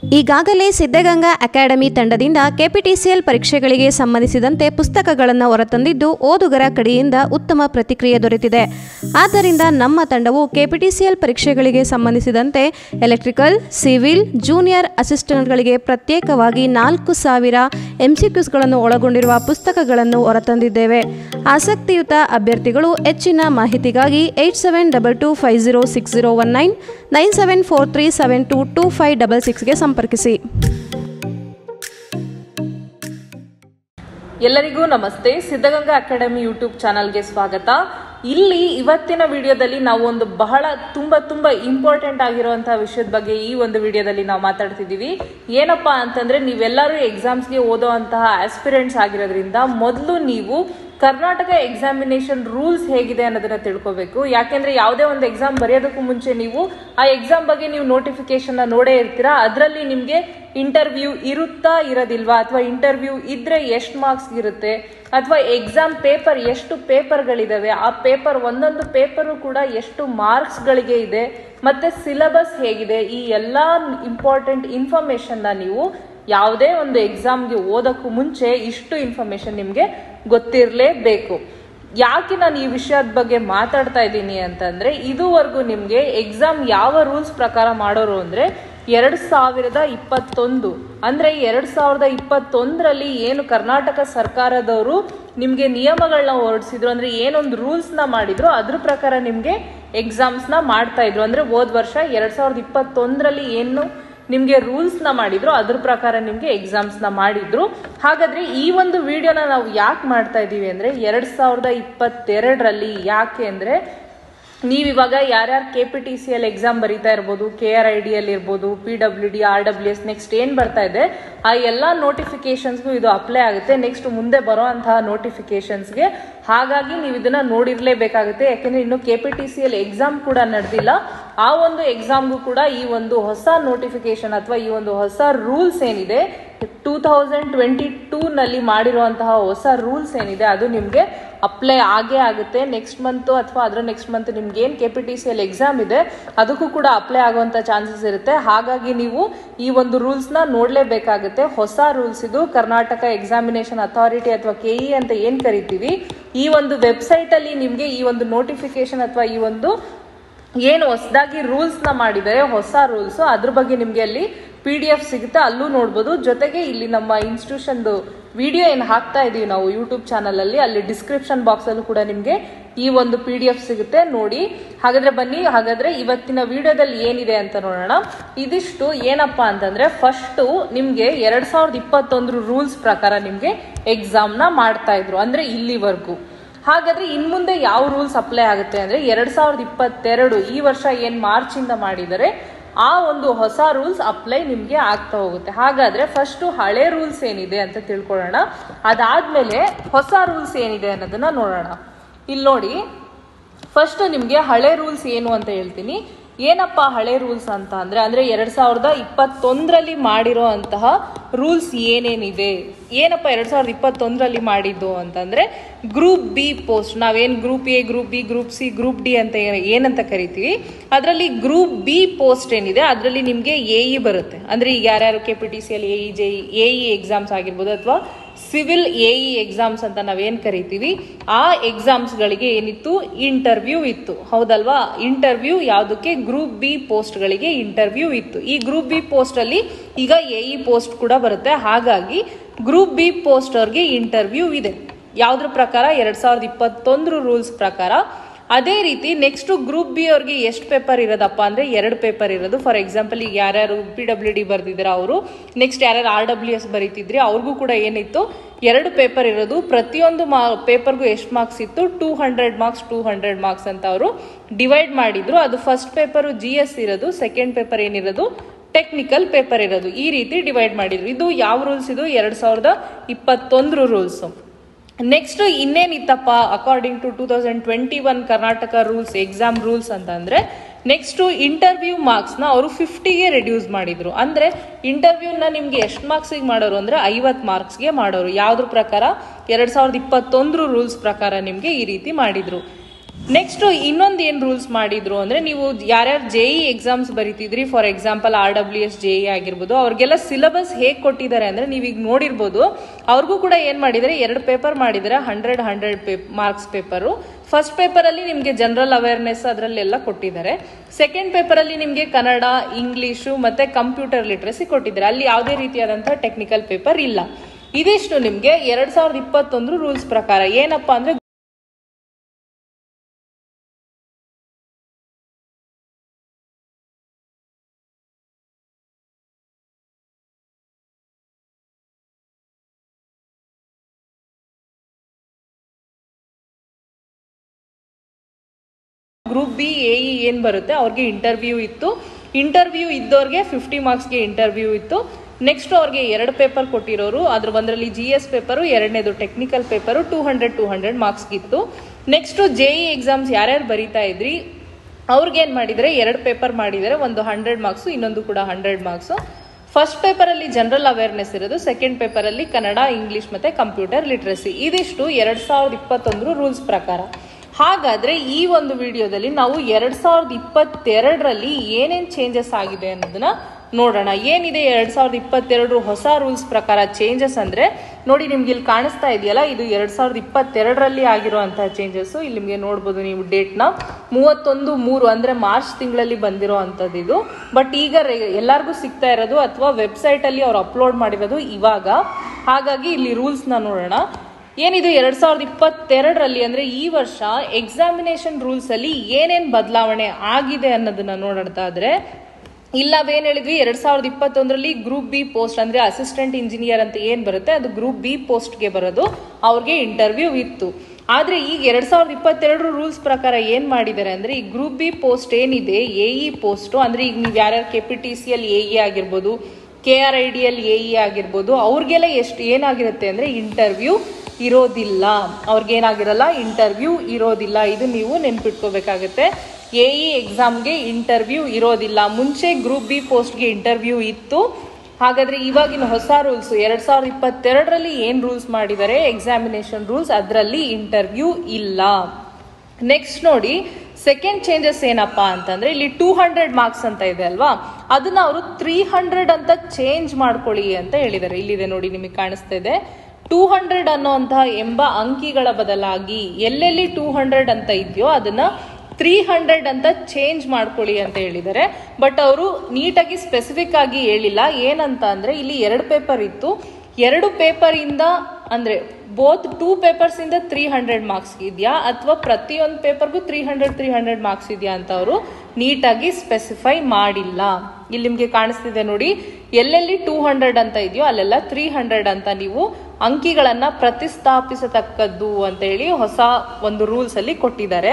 ಈಗಾಗಲೇ ಸಿದ್ಧಗಂಗಾ ಅಕಾಡೆಮಿ ತಂಡದಿಂದ ಕೆಪಿಟಿಸಿಎಲ್ ಪರೀಕ್ಷೆಗಳಿಗೆ ಸಂಬಂಧಿಸಿದಂತೆ ಪುಸ್ತಕಗಳನ್ನು ಹೊರತಂದಿದ್ದು ಓದುಗರ ಕಡೆಯಿಂದ ಉತ್ತಮ ಪ್ರತಿಕ್ರಿಯೆ ದೊರೆತಿದೆ ಆದ್ದರಿಂದ ನಮ್ಮ ತಂಡವು ಕೆಪಿಟಿಸಿಎಲ್ ಪರೀಕ್ಷೆಗಳಿಗೆ ಸಂಬಂಧಿಸಿದಂತೆ ಎಲೆಕ್ಟ್ರಿಕಲ್ ಸಿವಿಲ್ ಜೂನಿಯರ್ ಅಸಿಸ್ಟೆಂಟ್ಗಳಿಗೆ ಪ್ರತ್ಯೇಕವಾಗಿ ನಾಲ್ಕು ಸಾವಿರ ಎಂಸಿಕ್ಯೂಸ್ಗಳನ್ನು ಒಳಗೊಂಡಿರುವ ಪುಸ್ತಕಗಳನ್ನು ಹೊರತಂದಿದ್ದೇವೆ ಆಸಕ್ತಿಯುತ ಅಭ್ಯರ್ಥಿಗಳು ಹೆಚ್ಚಿನ ಮಾಹಿತಿಗಾಗಿ eight seven double two five zero six zero one nine nine seven four three seven two two five double ಸಿಕ್ಸ್ಗೆ ಸಂಪರ್ಕಿಸಿ ಎಲ್ಲರಿಗೂ ನಮಸ್ತೆ ಸಿದ್ಧಗಂಗಾ ಅಕಾಡೆಮಿ ಯೂಟ್ಯೂಬ್ ಚಾನಲ್ಗೆ ಸ್ವಾಗತ ಇಲ್ಲಿ ಇವತ್ತಿನ ವಿಡಿಯೋದಲ್ಲಿ ನಾವು ಒಂದು ಬಹಳ ತುಂಬಾ ತುಂಬಾ ಇಂಪಾರ್ಟೆಂಟ್ ಆಗಿರುವಂತಹ ವಿಷಯದ ಬಗ್ಗೆ ಈ ಒಂದು ವಿಡಿಯೋದಲ್ಲಿ ನಾವು ಮಾತಾಡ್ತಿದ್ದೀವಿ ಏನಪ್ಪಾ ಅಂತಂದ್ರೆ ನೀವೆಲ್ಲರೂ ಎಕ್ಸಾಮ್ಸ್ಗೆ ಓದೋವಂತಹ ಆಸ್ಪಿರೆಂಟ್ಸ್ ಆಗಿರೋದ್ರಿಂದ ಮೊದಲು ನೀವು ಕರ್ನಾಟಕ ಎಕ್ಸಾಮಿನೇಷನ್ ರೂಲ್ಸ್ ಹೇಗಿದೆ ಅನ್ನೋದನ್ನ ತಿಳ್ಕೊಬೇಕು ಯಾಕೆಂದ್ರೆ ಯಾವುದೇ ಒಂದು ಎಕ್ಸಾಮ್ ಬರೆಯೋದಕ್ಕೂ ಮುಂಚೆ ನೀವು ಆ ಎಕ್ಸಾಮ್ ಬಗ್ಗೆ ನೀವು ನೋಟಿಫಿಕೇಶನ್ ನೋಡೇ ಇರ್ತೀರಾ ಅದರಲ್ಲಿ ನಿಮಗೆ ಇಂಟರ್ವ್ಯೂ ಇರುತ್ತಾ ಇರೋದಿಲ್ವಾ ಅಥವಾ ಇಂಟರ್ವ್ಯೂ ಇದ್ರೆ ಎಷ್ಟು ಮಾರ್ಕ್ಸ್ ಇರುತ್ತೆ ಅಥವಾ ಎಕ್ಸಾಮ್ ಪೇಪರ್ ಎಷ್ಟು ಪೇಪರ್ಗಳಿದಾವೆ ಆ ಪೇಪರ್ ಒಂದೊಂದು ಪೇಪರು ಕೂಡ ಎಷ್ಟು ಮಾರ್ಕ್ಸ್ಗಳಿಗೆ ಇದೆ ಮತ್ತೆ ಸಿಲೆಬಸ್ ಹೇಗಿದೆ ಈ ಎಲ್ಲ ಇಂಪಾರ್ಟೆಂಟ್ ಇನ್ಫಾರ್ಮೇಶನ್ನ ನೀವು ಯಾವುದೇ ಒಂದು ಎಕ್ಸಾಮ್ಗೆ ಓದೋಕ್ಕೂ ಮುಂಚೆ ಇಷ್ಟು ಇನ್ಫಾರ್ಮೇಶನ್ ನಿಮಗೆ ಗೊತ್ತಿರಲೇಬೇಕು ಯಾಕೆ ನಾನು ಈ ವಿಷಯದ ಬಗ್ಗೆ ಮಾತಾಡ್ತಾ ಇದ್ದೀನಿ ಅಂತಂದ್ರೆ ಇದುವರೆಗೂ ನಿಮಗೆ ಎಕ್ಸಾಮ್ ಯಾವ ರೂಲ್ಸ್ ಪ್ರಕಾರ ಮಾಡೋರು ಅಂದ್ರೆ ಎರಡ್ ಸಾವಿರದ ಇಪ್ಪತ್ತೊಂದು ಅಂದ್ರೆ ಎರಡ್ ಸಾವಿರದ ಇಪ್ಪತ್ತೊಂದರಲ್ಲಿ ಏನು ಕರ್ನಾಟಕ ಸರ್ಕಾರದವರು ನಿಮಗೆ ನಿಯಮಗಳನ್ನ ಹೊರಡಿಸಿದ್ರು ಅಂದ್ರೆ ಏನೊಂದು ರೂಲ್ಸ್ ನ ಮಾಡಿದ್ರು ಅದ್ರ ಪ್ರಕಾರ ನಿಮಗೆ ಎಕ್ಸಾಮ್ಸ್ ನ ಮಾಡ್ತಾ ಇದ್ರು ಅಂದ್ರೆ ಹೋದ್ ವರ್ಷ ಎರಡ್ ಸಾವಿರದ ಇಪ್ಪತ್ತೊಂದರಲ್ಲಿ ಏನು ನಿಮಗೆ ರೂಲ್ಸ್ ನ ಮಾಡಿದ್ರು ಅದ್ರ ಪ್ರಕಾರ ನಿಮಗೆ ಎಕ್ಸಾಮ್ಸ್ ನ ಮಾಡಿದ್ರು ಹಾಗಾದ್ರೆ ಈ ಒಂದು ವಿಡಿಯೋನ ನಾವು ಯಾಕೆ ಮಾಡ್ತಾ ಇದೀವಿ ಅಂದ್ರೆ ಎರಡ್ ಸಾವಿರದ ಇಪ್ಪತ್ತೆರಡರಲ್ಲಿ ಯಾಕೆ ಅಂದ್ರೆ ನೀವಿವಾಗ ಯಾರ್ಯಾರು K P T C L exam ಬರೀತಾ ಇರ್ಬೋದು K R I D L ಇರ್ಬೋದು P W D R W S next ಏನು ಬರ್ತಾ ಇದೆ ಆ ಎಲ್ಲ ನೋಟಿಫಿಕೇಶನ್ಸ್ಗೂ ಇದು ಅಪ್ಲೈ ಆಗುತ್ತೆ ನೆಕ್ಸ್ಟ್ ಮುಂದೆ ಬರೋ ಅಂತಹ ನೋಟಿಫಿಕೇಶನ್ಸ್ಗೆ ಹಾಗಾಗಿ ನೀವು ಇದನ್ನ ನೋಡಿರ್ಲೇಬೇಕಾಗುತ್ತೆ ಯಾಕೆಂದ್ರೆ ಇನ್ನು K P T C L exam ಕೂಡ ನಡೆದಿಲ್ಲ ಆ ಒಂದು ಎಕ್ಸಾಮ್ಗೂ ಕೂಡ ಈ ಒಂದು ಹೊಸ ನೋಟಿಫಿಕೇಶನ್ ಅಥವಾ ಈ ಒಂದು ಹೊಸ ರೂಲ್ಸ್ ಏನಿದೆ ಟೂ ತೌಸಂಡ್ ಟ್ವೆಂಟಿ ಟೂ ನಲ್ಲಿ ಮಾಡಿರುವಂತಹ ಹೊಸ ರೂಲ್ಸ್ ಏನಿದೆ ಅದು ನಿಮಗೆ ಅಪ್ಲೈ ಆಗೇ ಆಗುತ್ತೆ ನೆಕ್ಸ್ಟ್ ಮಂತ್ ಅಥವಾ ಅದರ ನೆಕ್ಸ್ಟ್ ಮಂತ್ ನಿಮ್ಗೆ ಏನು K P T C L exam ಇದೆ ಅದಕ್ಕೂ ಕೂಡ ಅಪ್ಲೈ ಆಗುವಂಥ ಚಾನ್ಸಸ್ ಇರುತ್ತೆ ಹಾಗಾಗಿ ನೀವು ಈ ಒಂದು ರೂಲ್ಸ್ನ ನೋಡಲೇಬೇಕಾಗುತ್ತೆ ಹೊಸ ರೂಲ್ಸ್ ಇದು ಕರ್ನಾಟಕ ಎಕ್ಸಾಮಿನೇಷನ್ ಅಥಾರಿಟಿ ಅಥವಾ ಕೆ ಇ ಅಂತ ಏನು ಕರಿತೀವಿ ಈ ಒಂದು ವೆಬ್ಸೈಟಲ್ಲಿ ನಿಮಗೆ ಈ ಒಂದು ನೋಟಿಫಿಕೇಶನ್ ಅಥವಾ ಈ ಒಂದು ಏನು ಹೊಸದಾಗಿ ರೂಲ್ಸ್ನ ಮಾಡಿದ್ದಾರೆ ಹೊಸ ರೂಲ್ಸ್ ಅದ್ರ ಬಗ್ಗೆ ನಿಮಗೆ ಅಲ್ಲಿ ಪಿ ಡಿ ಎಫ್ ಸಿಗುತ್ತೆ ಅಲ್ಲೂ ನೋಡ್ಬೋದು ಜೊತೆಗೆ ಇಲ್ಲಿ ನಮ್ಮ ಇನ್ಸ್ಟಿಟ್ಯೂಷನ್ದು ವಿಡಿಯೋ ಏನು ಹಾಕ್ತಾ ಇದೀವಿ ನಾವು ಯೂಟ್ಯೂಬ್ ಚಾನಲಲ್ಲಿ ಅಲ್ಲಿ ಡಿಸ್ಕ್ರಿಪ್ಷನ್ ಬಾಕ್ಸಲ್ಲೂ ಕೂಡ ನಿಮಗೆ ಈ ಒಂದು ಪಿ ಡಿ ಎಫ್ ಸಿಗುತ್ತೆ ನೋಡಿ ಹಾಗಾದ್ರೆ ಬನ್ನಿ ಹಾಗಾದ್ರೆ ಇವತ್ತಿನ ವಿಡಿಯೋದಲ್ಲಿ ಏನಿದೆ ಅಂತ ನೋಡೋಣ ಇದಿಷ್ಟು ಏನಪ್ಪಾ ಅಂತಂದ್ರೆ ಫಸ್ಟು ನಿಮಗೆ ಎರಡ್ ಸಾವಿರದ ಇಪ್ಪತ್ತೊಂದರ ರೂಲ್ಸ್ ಪ್ರಕಾರ ನಿಮಗೆ ಎಕ್ಸಾಮ್ನ ಮಾಡ್ತಾ ಇದ್ರು ಅಂದ್ರೆ ಇಲ್ಲಿವರೆಗೂ ಹಾಗಾದ್ರೆ ಇನ್ ಮುಂದೆ ಯಾವ ರೂಲ್ಸ್ ಅಪ್ಲೈ ಆಗುತ್ತೆ ಅಂದ್ರೆ ಎರಡ್ ಸಾವಿರದ ಇಪ್ಪತ್ತೆರಡು ಈ ವರ್ಷ ಏನ್ ಮಾರ್ಚ್ ಇಂದ ಮಾಡಿದರೆ ಆ ಒಂದು ಹೊಸ ರೂಲ್ಸ್ ಅಪ್ಲೈ ನಿಮ್ಗೆ ಆಗ್ತಾ ಹೋಗುತ್ತೆ ಹಾಗಾದ್ರೆ ಫಸ್ಟ್ ಹಳೆ ರೂಲ್ಸ್ ಏನಿದೆ ಅಂತ ತಿಳ್ಕೊಳ್ಳೋಣ ಅದಾದ್ಮೇಲೆ ಹೊಸ ರೂಲ್ಸ್ ಏನಿದೆ ಅನ್ನೋದನ್ನ ನೋಡೋಣ ಇಲ್ಲಿ ನೋಡಿ ಫಸ್ಟ್ ನಿಮ್ಗೆ ಹಳೆ ರೂಲ್ಸ್ ಏನು ಅಂತ ಹೇಳ್ತೀನಿ ಏನಪ್ಪ ಹಳೆ ರೂಲ್ಸ್ ಅಂತ ಅಂದ್ರೆ ಅಂದ್ರೆ ಎರಡ್ ಸಾವಿರದ ಇಪ್ಪತ್ತೊಂದರಲ್ಲಿ ಮಾಡಿರೋ ಅಂತಹ ರೂಲ್ಸ್ ಏನೇನಿದೆ ಏನಪ್ಪ ಎರಡ್ ಸಾವಿರದ ಇಪ್ಪತ್ತೊಂದರಲ್ಲಿ ಮಾಡಿದ್ದು ಅಂತಂದ್ರೆ ಗ್ರೂಪ್ ಬಿ ಪೋಸ್ಟ್ ನಾವೇನ್ group A group B group C group D ಅಂತ ಏನ್- ಏನಂತ ಕರಿತೀವಿ ಅದರಲ್ಲಿ ಗ್ರೂಪ್ ಬಿ ಪೋಸ್ಟ್ ಏನಿದೆ ಅದರಲ್ಲಿ ನಿಮಗೆ ಎ ಇ ಬರುತ್ತೆ ಅಂದ್ರೆ ಈಗ ಯಾರ್ಯಾರು K P T C L A E J A E exams ಆಗಿರ್ಬೋದು ಅಥವಾ ಸಿವಿಲ್ ಎ ಇ ಎಕ್ಸಾಮ್ಸ್ ಅಂತ ನಾವೇನ್ ಕರಿತೀವಿ ಆ ಎಕ್ಸಾಮ್ಸ್ಗಳಿಗೆ ಏನಿತ್ತು ಇಂಟರ್ವ್ಯೂ ಇತ್ತು ಹೌದಲ್ವಾ ಇಂಟರ್ವ್ಯೂ ಯಾವುದಕ್ಕೆ ಗ್ರೂಪ್ ಬಿ ಪೋಸ್ಟ್ಗಳಿಗೆ ಇಂಟರ್ವ್ಯೂ ಇತ್ತು ಈ ಗ್ರೂಪ್ ಬಿ ಪೋಸ್ಟ್ ಅಲ್ಲಿ ಈಗ ಎ ಇ ಪೋಸ್ಟ್ ಕೂಡ ಬರುತ್ತೆ ಹಾಗಾಗಿ ಗ್ರೂಪ್ ಬಿ ಪೋಸ್ಟ್ ಅವ್ರಿಗೆ ಇಂಟರ್ವ್ಯೂ ಇದೆ ಯಾವ್ದ್ರ ಪ್ರಕಾರ ಎರಡ್ ಸಾವಿರದ ಇಪ್ಪತ್ತೊಂದರ ರೂಲ್ಸ್ ಪ್ರಕಾರ ಅದೇ ರೀತಿ ನೆಕ್ಸ್ಟ್ ಗ್ರೂಪ್ ಬಿ ಅವ್ರಿಗೆ ಎಷ್ಟು ಪೇಪರ್ ಇರೋದಪ್ಪ ಅಂದ್ರೆ ಎರಡು ಪೇಪರ್ ಇರೋದು ಫಾರ್ ಎಕ್ಸಾಂಪಲ್ ಈಗ ಯಾರ್ಯಾರು ಪಿ ಡಬ್ಲ್ಯೂ ಡಿ ಬರ್ದಿದ್ದೀರಾ ಅವರು ನೆಕ್ಸ್ಟ್ ಯಾರ್ಯಾರು ಆರ್ ಡಬ್ಲ್ಯೂ ಎಸ್ ಬರೀತಿದ್ರಿ ಅವ್ರಿಗೂ ಕೂಡ ಏನಿತ್ತು ಎರಡು ಪೇಪರ್ ಇರೋದು ಪ್ರತಿಯೊಂದು ಮಾ ಪೇಪರ್ಗೂ ಎಷ್ಟು ಮಾರ್ಕ್ಸ್ ಇತ್ತು two hundred marks two hundred marks ಅಂತ ಅವರು ಡಿವೈಡ್ ಮಾಡಿದ್ರು ಅದು ಫಸ್ಟ್ ಪೇಪರು ಜಿ ಎಸ್ ಇರೋದು ಸೆಕೆಂಡ್ ಪೇಪರ್ ಏನಿರೋದು ಟೆಕ್ನಿಕಲ್ ಪೇಪರ್ ಇರೋದು ಈ ರೀತಿ ಡಿವೈಡ್ ಮಾಡಿದ್ರು ಇದು ಯಾವ ರೂಲ್ಸ್ ಇದು ಎರಡ್ ಸಾವಿರದ ಇಪ್ಪತ್ತೊಂದರ ರೂಲ್ಸ್ ನೆಕ್ಸ್ಟ್ ಇನ್ನೇನಿತ್ತಪ್ಪ according to two thousand twenty one Karnataka rules exam rules ಅಂತಂದ್ರೆ ನೆಕ್ಸ್ಟ್ ಇಂಟರ್ವ್ಯೂ ಮಾರ್ಕ್ಸ್ನ ಅವರು ಫಿಫ್ಟಿಗೆ ರೆಡ್ಯೂಸ್ ಮಾಡಿದ್ರು ಅಂದ್ರೆ ಇಂಟರ್ವ್ಯೂನ ನಿಮ್ಗೆ ಎಷ್ಟು ಮಾರ್ಕ್ಸಿಗೆ ಮಾಡೋರು ಅಂದ್ರೆ ಐವತ್ತು ಮಾರ್ಕ್ಸ್ಗೆ ಮಾಡೋರು ಯಾವ್ದ್ರ ಪ್ರಕಾರ ಎರಡ್ ಸಾವಿರದ ಇಪ್ಪತ್ತೊಂದರ ರೂಲ್ಸ್ ಪ್ರಕಾರ ನಿಮ್ಗೆ ಈ ರೀತಿ ಮಾಡಿದ್ರು ನೆಕ್ಸ್ಟ್ ಇನ್ನೊಂದು ಏನು ರೂಲ್ಸ್ ಮಾಡಿದ್ರು ಅಂದ್ರೆ ನೀವು ಯಾರ್ಯಾರು ಜೆ ಇ ಎಕ್ಸಾಮ್ಸ್ ಬರೀತಿದ್ರಿ for example R W S J E ಆಗಿರ್ಬೋದು ಅವ್ರಿಗೆಲ್ಲ ಸಿಲೆಬಸ್ ಹೇಗೆ ಕೊಟ್ಟಿದ್ದಾರೆ ಅಂದ್ರೆ ನೀವು ಈಗ ನೋಡಿರ್ಬೋದು ಅವ್ರಿಗೂ ಕೂಡ ಏನು ಮಾಡಿದರೆ ಎರಡು ಪೇಪರ್ ಮಾಡಿದರೆ ಹಂಡ್ರೆಡ್ ಹಂಡ್ರೆಡ್ ಪೇ ಮಾರ್ಕ್ಸ್ ಪೇಪರು ಫಸ್ಟ್ ಪೇಪರಲ್ಲಿ ನಿಮಗೆ ಜನರಲ್ ಅವೇರ್ನೆಸ್ ಅದರಲ್ಲೆಲ್ಲ ಕೊಟ್ಟಿದ್ದಾರೆ ಸೆಕೆಂಡ್ ಪೇಪರಲ್ಲಿ ನಿಮಗೆ ಕನ್ನಡ ಇಂಗ್ಲೀಷು ಮತ್ತೆ ಕಂಪ್ಯೂಟರ್ ಲಿಟ್ರಸಿ ಕೊಟ್ಟಿದ್ದಾರೆ ಅಲ್ಲಿ ಯಾವುದೇ ರೀತಿಯಾದಂತಹ ಟೆಕ್ನಿಕಲ್ ಪೇಪರ್ ಇಲ್ಲ ಇದಿಷ್ಟು ನಿಮಗೆ ಎರಡ್ ಸಾವಿರದ ಇಪ್ಪತ್ತೊಂದು ರೂಲ್ಸ್ ಪ್ರಕಾರ ಏನಪ್ಪಾ ಅಂದ್ರೆ ಗ್ರೂಪ್ ಬಿ ಎ ಇ ಏನು ಬರುತ್ತೆ ಅವ್ರಿಗೆ ಇಂಟರ್ವ್ಯೂ ಇತ್ತು ಇಂಟರ್ವ್ಯೂ ಇದ್ದವ್ರಿಗೆ ಫಿಫ್ಟಿ ಮಾರ್ಕ್ಸ್ಗೆ ಇಂಟರ್ವ್ಯೂ ಇತ್ತು ನೆಕ್ಸ್ಟ್ ಅವ್ರಿಗೆ ಎರಡು ಪೇಪರ್ ಕೊಟ್ಟಿರೋರು ಅದ್ರ ಒಂದರಲ್ಲಿ ಜಿ ಎಸ್ ಪೇಪರು ಎರಡನೇದು technical paper two hundred two hundred ಮಾರ್ಕ್ಸ್ಗಿತ್ತು ನೆಕ್ಸ್ಟ್ ಜೆ ಇ ಎಕ್ಸಾಮ್ಸ್ ಯಾರ್ಯಾರು ಬರೀತಾ ಇದ್ರಿ ಅವ್ರಿಗೆ ಏನು ಮಾಡಿದರೆ ಎರಡು ಪೇಪರ್ ಮಾಡಿದರೆ ಒಂದು ಹಂಡ್ರೆಡ್ ಮಾರ್ಕ್ಸು ಇನ್ನೊಂದು ಕೂಡ ಹಂಡ್ರೆಡ್ ಮಾರ್ಕ್ಸು ಫಸ್ಟ್ ಪೇಪರಲ್ಲಿ ಜನರಲ್ ಅವೇರ್ನೆಸ್ ಇರೋದು ಸೆಕೆಂಡ್ ಪೇಪರಲ್ಲಿ ಕನ್ನಡ ಇಂಗ್ಲಿಷ್ ಮತ್ತೆ ಕಂಪ್ಯೂಟರ್ ಲಿಟ್ರಸಿ ಇದಿಷ್ಟು ಎರಡ್ ಸಾವಿರದ ಇಪ್ಪತ್ತೊಂದರ ರೂಲ್ಸ್ ಪ್ರಕಾರ ಹಾಗಾದ್ರೆ ಈ ಒಂದು ವಿಡಿಯೋದಲ್ಲಿ ನಾವು ಎರಡ್ ಸಾವಿರದ ಇಪ್ಪತ್ತೆರಡರಲ್ಲಿ ಏನೇನು ಚೇಂಜಸ್ ಆಗಿದೆ ಅನ್ನೋದನ್ನ ನೋಡೋಣ ಏನಿದೆ ಎರಡ್ ಸಾವಿರದ ಇಪ್ಪತ್ತೆರಡರ ಹೊಸ ರೂಲ್ಸ್ ಪ್ರಕಾರ ಚೇಂಜಸ್ ಅಂದ್ರೆ ನೋಡಿ ನಿಮ್ಗೆ ಇಲ್ಲಿ ಕಾಣಿಸ್ತಾ ಇದೆಯಲ್ಲ ಇದು ಎರಡ್ ಸಾವಿರದ ಇಪ್ಪತ್ತೆರಡರಲ್ಲಿ ಆಗಿರುವಂತಹ ಚೇಂಜಸ್ ಇಲ್ಲಿ ನಿಮಗೆ ನೋಡ್ಬೋದು ನೀವು ಡೇಟ್ನ ಮೂವತ್ತೊಂದು ಮೂರು ಅಂದ್ರೆ ಮಾರ್ಚ್ ತಿಂಗಳಲ್ಲಿ ಬಂದಿರೋ ಅಂಥದ್ದು ಇದು ಬಟ್ ಈಗ ರೇ- ಎಲ್ಲರಿಗೂ ಸಿಗ್ತಾ ಇರೋದು ಅಥವಾ ವೆಬ್ಸೈಟ್ ಅಲ್ಲಿ ಅವ್ರು ಅಪ್ಲೋಡ್ ಮಾಡಿರೋದು ಇವಾಗ ಹಾಗಾಗಿ ಇಲ್ಲಿ ರೂಲ್ಸ್ನ ನೋಡೋಣ ಏನಿದು ಎರಡ್ ಸಾವಿರದ ಇಪ್ಪತ್ತೆರಡರಲ್ಲಿ ಅಂದ್ರೆ ಈ ವರ್ಷ ಎಕ್ಸಾಮಿನೇಷನ್ ರೂಲ್ಸ್ ಅಲ್ಲಿ ಏನೇನ್ ಬದಲಾವಣೆ ಆಗಿದೆ ಅನ್ನೋದನ್ನ ನೋಡೋದಾದ್ರೆ ಇಲ್ಲ ನಾವೇನ್ ಹೇಳಿದ್ವಿ ಎರಡ್ ಸಾವಿರದ ಇಪ್ಪತ್ತೊಂದರಲ್ಲಿ ಗ್ರೂಪ್ ಬಿ ಪೋಸ್ಟ್ ಅಂದ್ರೆ ಅಸಿಸ್ಟೆಂಟ್ ಇಂಜಿನಿಯರ್ ಅಂತ ಏನ್ ಬರುತ್ತೆ ಅದು ಗ್ರೂಪ್ ಬಿ ಪೋಸ್ಟ್ಗೆ ಬರೋದು ಅವ್ರಿಗೆ ಇಂಟರ್ವ್ಯೂ ಇತ್ತು ಆದ್ರೆ ಈಗ ಎರಡ್ ಸಾವಿರದ ಇಪ್ಪತ್ತೆರಡರ ರೂಲ್ಸ್ ಪ್ರಕಾರ ಏನ್ ಮಾಡಿದ್ದಾರೆ ಅಂದ್ರೆ ಈ ಗ್ರೂಪ್ ಬಿ ಪೋಸ್ಟ್ ಏನಿದೆ ಎ ಇ ಪೋಸ್ಟ್ ಅಂದ್ರೆ ಈಗ ನೀವು ಯಾರ್ಯಾರು ಕೆ ಪಿ ಟಿ ಸಿ ಅಲ್ಲಿ ಎ ಇ ಆಗಿರ್ಬೋದು ಕೆ ಆರ್ ಐ ಡಿ ಅಲ್ಲಿ ಎ ಇ ಆಗಿರ್ಬೋದು ಅವ್ರಿಗೆಲ್ಲ ಎಷ್ಟು ಏನಾಗಿರುತ್ತೆ ಅಂದ್ರೆ ಇಂಟರ್ವ್ಯೂ ಇರೋದಿಲ್ಲ ಅವ್ರಿಗೇನಾಗಿರಲ್ಲ ಇಂಟರ್ವ್ಯೂ ಇರೋದಿಲ್ಲ ಇದು ನೀವು ನೆನ್ಪಿಟ್ಕೋಬೇಕಾಗತ್ತೆ ಎ ಇ ಎಕ್ಸಾಮ್ಗೆ ಇಂಟರ್ವ್ಯೂ ಇರೋದಿಲ್ಲ ಮುಂಚೆ ಗ್ರೂಪ್ ಬಿ ಪೋಸ್ಟ್ಗೆ ಇಂಟರ್ವ್ಯೂ ಇತ್ತು ಹಾಗಾದ್ರೆ ಇವಾಗಿನ ಹೊಸ ರೂಲ್ಸ್ ಎರಡ್ ಸಾವಿರದ ಇಪ್ಪತ್ತೆರಡರಲ್ಲಿ ಏನ್ ರೂಲ್ಸ್ ಮಾಡಿದ್ದಾರೆ ಎಕ್ಸಾಮಿನೇಷನ್ ರೂಲ್ಸ್ ಅದರಲ್ಲಿ ಇಂಟರ್ವ್ಯೂ ಇಲ್ಲ ನೆಕ್ಸ್ಟ್ ನೋಡಿ ಸೆಕೆಂಡ್ ಚೇಂಜಸ್ ಏನಪ್ಪಾ ಅಂತಂದ್ರೆ ಇಲ್ಲಿ ಟೂ ಹಂಡ್ರೆಡ್ ಮಾರ್ಕ್ಸ್ ಅಂತ ಇದೆ ಅಲ್ವಾ ಅದನ್ನ ಅವರು ತ್ರೀ ಹಂಡ್ರೆಡ್ ಅಂತ ಚೇಂಜ್ ಮಾಡ್ಕೊಳ್ಳಿ ಅಂತ ಹೇಳಿದ್ದಾರೆ ಇಲ್ಲಿದೆ ನೋಡಿ ನಿಮಗೆ ಕಾಣಿಸ್ತಾ ಇದೆ ಟೂ ಹಂಡ್ರೆಡ್ ಅನ್ನೋಂತಹ ಎಂಬ ಅಂಕಿಗಳ ಬದಲಾಗಿ ಎಲ್ಲೆಲ್ಲಿ ಟೂ ಹಂಡ್ರೆಡ್ ಅಂತ ಇದೆಯೋ ಅದನ್ನ ತ್ರೀ ಹಂಡ್ರೆಡ್ ಅಂತ ಚೇಂಜ್ ಮಾಡ್ಕೊಳ್ಳಿ ಅಂತ ಹೇಳಿದ್ದಾರೆ ಬಟ್ ಅವರು ನೀಟಾಗಿ ಸ್ಪೆಸಿಫಿಕ್ ಆಗಿ ಹೇಳಿಲ್ಲ ಏನಂತ ಅಂದ್ರೆ ಇಲ್ಲಿ ಎರಡು ಪೇಪರ್ ಇತ್ತು ಎರಡು ಪೇಪರ್ ಇಂದ ಅಂದ್ರೆ ಬೋತ್ ಟೂ ಪೇಪರ್ಸ್ ಇಂದ ತ್ರೀ ಹಂಡ್ರೆಡ್ ಮಾರ್ಕ್ಸ್ ಇದೆಯಾ ಅಥವಾ ಪ್ರತಿಯೊಂದು ಪೇಪರ್ಗೂ three hundred three hundred marks ಇದೆಯಾ ಅಂತ ಅವರು ನೀಟಾಗಿ ಸ್ಪೆಸಿಫೈ ಮಾಡಿಲ್ಲ ಇಲ್ಲಿ ನಿಮಗೆ ಕಾಣಿಸ್ತಿದೆ ನೋಡಿ ಎಲ್ಲೆಲ್ಲಿ ಟೂ ಹಂಡ್ರೆಡ್ ಅಂತ ಇದೆಯೋ ಅಲ್ಲೆಲ್ಲ ತ್ರೀ ಹಂಡ್ರೆಡ್ ಅಂತ ನೀವು ಅಂಕಿಗಳನ್ನ ಪ್ರತಿಸ್ಥಾಪಿಸತಕ್ಕದ್ದು ಅಂತ ಹೇಳಿ ಹೊಸ ಒಂದು ರೂಲ್ಸ್ ಅಲ್ಲಿ ಕೊಟ್ಟಿದ್ದಾರೆ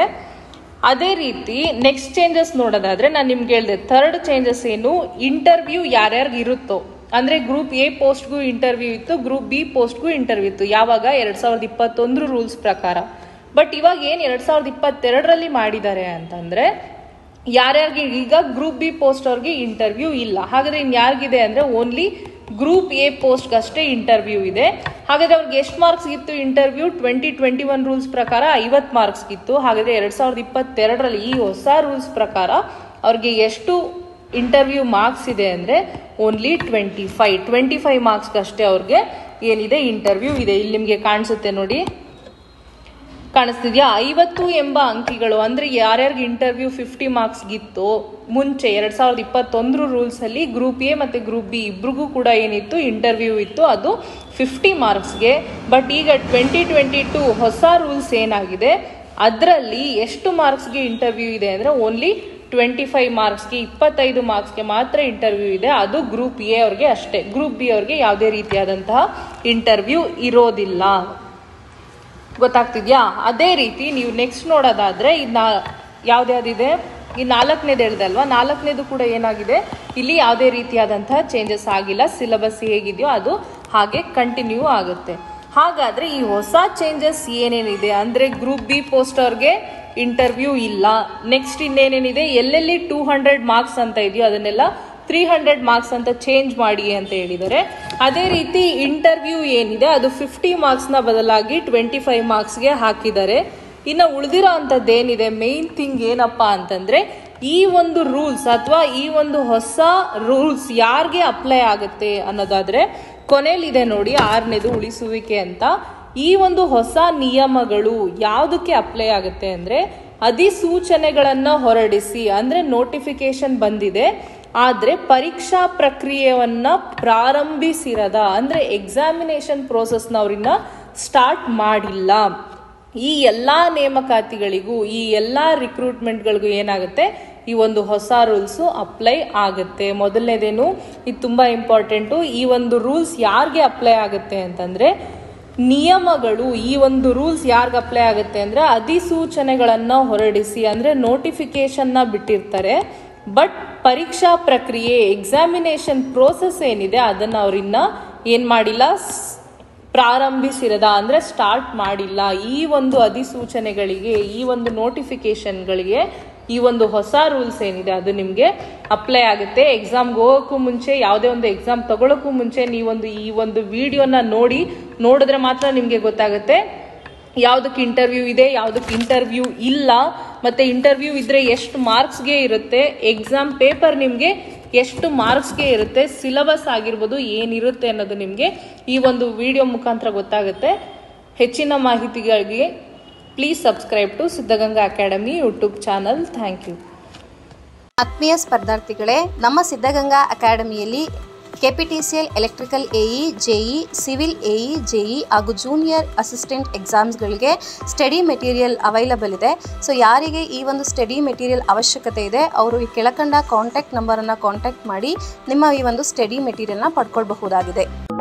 ಅದೇ ರೀತಿ ನೆಕ್ಸ್ಟ್ ಚೇಂಜಸ್ ನೋಡೋದಾದ್ರೆ ನಾನು ನಿಮ್ಗೆ ಹೇಳಿದೆ ಥರ್ಡ್ ಚೇಂಜಸ್ ಏನು ಇಂಟರ್ವ್ಯೂ ಯಾರ್ಯಾರಿಗೆ ಇರುತ್ತೋ ಅಂದ್ರೆ ಗ್ರೂಪ್ ಎ ಪೋಸ್ಟ್ಗೂ ಇಂಟರ್ವ್ಯೂ ಇತ್ತು ಗ್ರೂಪ್ ಬಿ ಪೋಸ್ಟ್ಗೂ ಇಂಟರ್ವ್ಯೂ ಇತ್ತು ಯಾವಾಗ ಎರಡ್ ಸಾವಿರದ ಇಪ್ಪತ್ತೊಂದರ ರೂಲ್ಸ್ ಪ್ರಕಾರ ಬಟ್ ಇವಾಗ ಏನ್ ಎರಡ್ ಸಾವಿರದ ಇಪ್ಪತ್ತೆರಡರಲ್ಲಿ ಮಾಡಿದ್ದಾರೆ ಅಂತಂದ್ರೆ ಯಾರ್ಯಾರಿಗೆ ಈಗ ಗ್ರೂಪ್ ಬಿ ಪೋಸ್ಟ್ ಅವ್ರಿಗೆ ಇಂಟರ್ವ್ಯೂ ಇಲ್ಲ ಹಾಗಾದ್ರೆ ಇನ್ ಯಾರಿಗಿದೆ ಅಂದ್ರೆ ಓನ್ಲಿ ಗ್ರೂಪ್ ಎ ಪೋಸ್ಟ್ ಅಷ್ಟೇ ಇಂಟರ್ವ್ಯೂ ಇದೆ ಹಾಗಾದ್ರೆ ಅವ್ರಿಗೆ ಎಷ್ಟು ಮಾರ್ಕ್ಸ್ ಇತ್ತು interview twenty twenty one rules ಪ್ರಕಾರ ಐವತ್ ಮಾರ್ಕ್ಸ್ ಇತ್ತು ಹಾಗಾದ್ರೆ ಎರಡ್ ಸಾವಿರದ ಇಪ್ಪತ್ತೆರಡರಲ್ಲಿ ಈ ಹೊಸ ರೂಲ್ಸ್ ಪ್ರಕಾರ ಅವ್ರಿಗೆ ಎಷ್ಟು ಇಂಟರ್ವ್ಯೂ ಮಾರ್ಕ್ಸ್ ಇದೆ ಅಂದ್ರೆ only twenty five twenty five marks ಅಷ್ಟೇ ಅವ್ರಿಗೆ ಏನಿದೆ ಇಂಟರ್ವ್ಯೂ ಇದೆ ಇಲ್ಲಿ ನಿಮಗೆ ಕಾಣಿಸುತ್ತೆ ನೋಡಿ ಕಾಣಿಸ್ತಿದ್ಯಾ ಐವತ್ತು ಎಂಬ ಅಂಕಿಗಳು ಅಂದ್ರೆ ಯಾರ್ಯಾರಿಗೆ ಇಂಟರ್ವ್ಯೂ ಫಿಫ್ಟಿ ಮಾರ್ಕ್ಸ್ ಗಿತ್ತು ಮುಂಚೆ ಎರಡ್ ಸಾವಿರದ ಇಪ್ಪತ್ತೊಂದರ ರೂಲ್ಸ್ ಅಲ್ಲಿ ಗ್ರೂಪ್ ಎ ಮತ್ತೆ ಗ್ರೂಪ್ ಬಿ ಇಬ್ರಿಗೂ ಕೂಡ ಏನಿತ್ತು ಇಂಟರ್ವ್ಯೂ ಇತ್ತು ಅದು ಫಿಫ್ಟಿ ಮಾರ್ಕ್ಸ್ಗೆ ಬಟ್ ಈಗ ಟ್ವೆಂಟಿ ಟ್ವೆಂಟಿ ಟು ಹೊಸ ರೂಲ್ಸ್ ಏನಾಗಿದೆ ಅದರಲ್ಲಿ ಎಷ್ಟು ಮಾರ್ಕ್ಸ್ಗೆ ಇಂಟರ್ವ್ಯೂ ಇದೆ ಅಂದ್ರೆ ಓನ್ಲಿ ಟ್ವೆಂಟಿ ಫೈವ್ ಮಾರ್ಕ್ಸ್ಗೆ ಇಪ್ಪತ್ತೈದು ಮಾರ್ಕ್ಸ್ಗೆ ಮಾತ್ರ ಇಂಟರ್ವ್ಯೂ ಇದೆ ಅದು ಗ್ರೂಪ್ ಎ ಅವ್ರಿಗೆ ಅಷ್ಟೇ ಗ್ರೂಪ್ ಬಿ ಅವ್ರಿಗೆ ಯಾವುದೇ ರೀತಿಯಾದಂತಹ ಇಂಟರ್ವ್ಯೂ ಇರೋದಿಲ್ಲ ಗೊತ್ತಾಗ್ತಿದ್ಯಾ ಅದೇ ರೀತಿ ನೀವು ನೆಕ್ಸ್ಟ್ ನೋಡೋದಾದ್ರೆ ಇನ್ನ ಯಾವ್ದ್ಯಾವ್ದಿದೆ ಈ ನಾಲ್ಕನೇದು ಹೇಳ್ದಲ್ವಾ ನಾಲ್ಕನೇದು ಕೂಡ ಏನಾಗಿದೆ ಇಲ್ಲಿ ಯಾವುದೇ ರೀತಿಯಾದಂತಹ ಚೇಂಜಸ್ ಆಗಿಲ್ಲ ಸಿಲೆಬಸ್ ಹೇಗಿದೆಯೋ ಅದು ಹಾಗೆ ಕಂಟಿನ್ಯೂ ಆಗುತ್ತೆ ಹಾಗಾದ್ರೆ ಈ ಹೊಸ ಚೇಂಜಸ್ ಏನೇನಿದೆ ಅಂದ್ರೆ ಗ್ರೂಪ್ ಬಿ ಪೋಸ್ಟ್ ಅವ್ರಿಗೆ ಇಂಟರ್ವ್ಯೂ ಇಲ್ಲ ನೆಕ್ಸ್ಟ್ ಇನ್ನೇನೇನಿದೆ ಎಲ್ಲೆಲ್ಲಿ ಟೂ ಹಂಡ್ರೆಡ್ ಮಾರ್ಕ್ಸ್ ಅಂತ ಇದೆಯೋ ಅದನ್ನೆಲ್ಲ ತ್ರೀ ಹಂಡ್ರೆಡ್ ಮಾರ್ಕ್ಸ್ ಅಂತ ಚೇಂಜ್ ಮಾಡಿ ಅಂತ ಹೇಳಿದ್ದಾರೆ ಅದೇ ರೀತಿ ಇಂಟರ್ವ್ಯೂ ಏನಿದೆ ಅದು ಫಿಫ್ಟಿ ಮಾರ್ಕ್ಸ್ನ ಬದಲಾಗಿ ಟ್ವೆಂಟಿ ಫೈವ್ ಮಾರ್ಕ್ಸ್ಗೆ ಹಾಕಿದ್ದಾರೆ ಇನ್ನು ಉಳಿದಿರೋ ಅಂಥದ್ದು ಏನಿದೆ ಮೇನ್ ಥಿಂಗ್ ಏನಪ್ಪಾ ಅಂತಂದ್ರೆ ಈ ಒಂದು ರೂಲ್ಸ್ ಅಥವಾ ಈ ಒಂದು ಹೊಸ ರೂಲ್ಸ್ ಯಾರಿಗೆ ಅಪ್ಲೈ ಆಗುತ್ತೆ ಅನ್ನೋದಾದ್ರೆ ಕೊನೆಯಲ್ಲಿದೆ ನೋಡಿ ಆರನೇದು ಉಳಿಸುವಿಕೆ ಅಂತ ಈ ಒಂದು ಹೊಸ ನಿಯಮಗಳು ಯಾವುದಕ್ಕೆ ಅಪ್ಲೈ ಆಗುತ್ತೆ ಅಂದ್ರೆ ಅಧಿಸೂಚನೆಗಳನ್ನ ಹೊರಡಿಸಿ ಅಂದ್ರೆ ನೋಟಿಫಿಕೇಶನ್ ಬಂದಿದೆ ಆದ್ರೆ ಪರೀಕ್ಷಾ ಪ್ರಕ್ರಿಯೆಯನ್ನ ಪ್ರಾರಂಭಿಸಿರದ ಅಂದ್ರೆ ಎಕ್ಸಾಮಿನೇಷನ್ ಪ್ರೋಸೆಸ್ನವ್ರನ್ನ ಸ್ಟಾರ್ಟ್ ಮಾಡಿಲ್ಲ ಈ ಎಲ್ಲಾ ನೇಮಕಾತಿಗಳಿಗೂ ಈ ಎಲ್ಲಾ ರಿಕ್ರೂಟ್ಮೆಂಟ್ಗಳಿಗೂ ಏನಾಗುತ್ತೆ ಈ ಒಂದು ಹೊಸ ರೂಲ್ಸು ಅಪ್ಲೈ ಆಗುತ್ತೆ ಮೊದಲನೇದೇನು ಇದು ತುಂಬಾ ಇಂಪಾರ್ಟೆಂಟು ಈ ಒಂದು ರೂಲ್ಸ್ ಯಾರಿಗೆ ಅಪ್ಲೈ ಆಗುತ್ತೆ ಅಂತಂದ್ರೆ ನಿಯಮಗಳು ಈ ಒಂದು ರೂಲ್ಸ್ ಯಾರಿಗೆ ಅಪ್ಲೈ ಆಗುತ್ತೆ ಅಂದ್ರೆ ಅಧಿಸೂಚನೆಗಳನ್ನ ಹೊರಡಿಸಿ ಅಂದ್ರೆ ನೋಟಿಫಿಕೇಶನ್ನ ಬಿಟ್ಟಿರ್ತಾರೆ ಬಟ್ ಪರೀಕ್ಷಾ ಪ್ರಕ್ರಿಯೆ ಎಕ್ಸಾಮಿನೇಷನ್ ಪ್ರೋಸೆಸ್ ಏನಿದೆ ಅದನ್ನ ಅವ್ರಿನ್ನ ಏನ್ ಮಾಡಿಲ್ಲ ಸ್- ಪ್ರಾರಂಭಿಸಿರದ ಅಂದ್ರೆ ಸ್ಟಾರ್ಟ್ ಮಾಡಿಲ್ಲ ಈ ಒಂದು ಅಧಿಸೂಚನೆಗಳಿಗೆ ಈ ಒಂದು ನೋಟಿಫಿಕೇಶನ್ಗಳಿಗೆ ಈ ಒಂದು ಹೊಸ ರೂಲ್ಸ್ ಏನಿದೆ ಅದು ನಿಮಗೆ ಅಪ್ಲೈ ಆಗುತ್ತೆ ಎಕ್ಸಾಮ್ಗೆ ಹೋಗೋಕ್ಕೂ ಮುಂಚೆ ಯಾವುದೇ ಒಂದು ಎಕ್ಸಾಮ್ ತಗೊಳ್ಳೋಕ್ಕೂ ಮುಂಚೆ ನೀವೊಂದು ಈ ಒಂದು ವಿಡಿಯೋನ ನೋಡಿ ನೋಡಿದ್ರೆ ಮಾತ್ರ ನಿಮಗೆ ಗೊತ್ತಾಗುತ್ತೆ ಯಾವುದಕ್ಕೆ ಇಂಟರ್ವ್ಯೂ ಇದೆ ಯಾವುದಕ್ಕೆ ಇಂಟರ್ವ್ಯೂ ಇಲ್ಲ ಮತ್ತೆ ಇಂಟರ್ವ್ಯೂ ಇದ್ರೆ ಎಷ್ಟು ಮಾರ್ಕ್ಸ್ಗೆ ಇರುತ್ತೆ ಎಕ್ಸಾಮ್ ಪೇಪರ್ ನಿಮಗೆ ಎಷ್ಟು ಮಾರ್ಕ್ಸ್ಗೆ ಇರುತ್ತೆ ಸಿಲಬಸ್ ಆಗಿರ್ಬೋದು ಏನಿರುತ್ತೆ ಅನ್ನೋದು ನಿಮಗೆ ಈ ಒಂದು ವಿಡಿಯೋ ಮುಖಾಂತರ ಗೊತ್ತಾಗುತ್ತೆ ಹೆಚ್ಚಿನ ಮಾಹಿತಿಗಳಿಗೆ please subscribe to Siddhaganga academy YouTube channel thank you ಆತ್ಮೀಯ ಸ್ಪರ್ಧಾರ್ಥಿಗಳೇ ನಮ್ಮ ಸಿದ್ಧಗಂಗಾ ಅಕಾಡೆಮಿಯಲ್ಲಿ KPTCL electrical AE JE civil AE JE ಹಾಗೂ ಜೂನಿಯರ್ ಅಸಿಸ್ಟೆಂಟ್ ಎಕ್ಸಾಮ್ಸ್ಗಳಿಗೆ ಸ್ಟಡಿ ಮೆಟೀರಿಯಲ್ ಅವೈಲಬಲ್ ಇದೆ ಸೊ ಯಾರಿಗೆ ಈ ಒಂದು ಸ್ಟಡಿ ಮೆಟೀರಿಯಲ್ ಅವಶ್ಯಕತೆ ಇದೆ ಅವರು ಈ ಕೆಳಕಂಡ ಕಾಂಟ್ಯಾಕ್ಟ್ ನಂಬರನ್ನು ಕಾಂಟ್ಯಾಕ್ಟ್ ಮಾಡಿ ನಿಮ್ಮ ಈ ಒಂದು ಸ್ಟಡಿ ಮೆಟೀರಿಯಲ್ನ ಪಡ್ಕೊಳ್ಬಹುದಾಗಿದೆ